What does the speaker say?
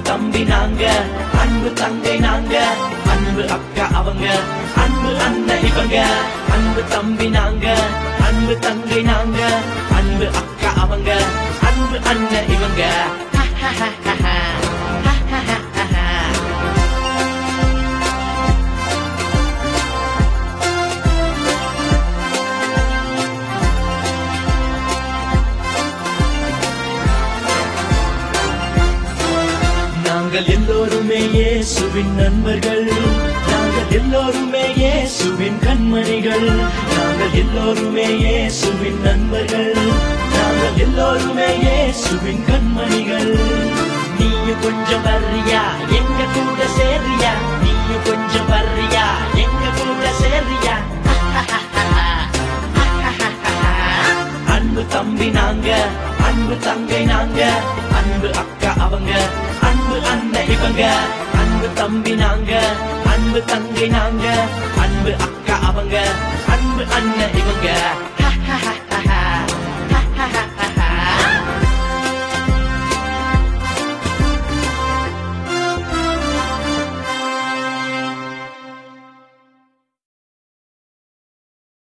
தம்பி நாங்க அன்பு தங்கை நாங்க அன்பு அக்கா அவங்க அன்பு அண்ணன் இவங்க அன்பு தம்பி நாங்க அன்பு தங்கை நாங்க அன்பு அக்கா அவங்க அன்பு அண்ணன் இவங்க நாங்கள் எல்லோருமே இயேசுவின் நண்பர்கள் நாங்கள் எல்லோருமே இயேசுவின் கண்மணிகள் நாங்கள் எல்லோருமே இயேசுவின் நண்பர்கள் நாங்கள் எல்லோருமே இயேசுவின் கண்மணிகள் நீயும் கொஞ்சம் வர்றியா எங்க கூட சேரியா நீயும் கொஞ்சம் வர்றியா எங்க கூட சேரியா அன்பு தம்பி நாங்க அன்பு தங்கை நாங்க அன்பு அக்கா அவங்க அன்பு அண்ணன் இவங்க அன்பு தம்பி நாங்க அன்பு தங்கை நாங்க அன்பு அக்கா அவங்க அன்பு அண்ணன் இவங்க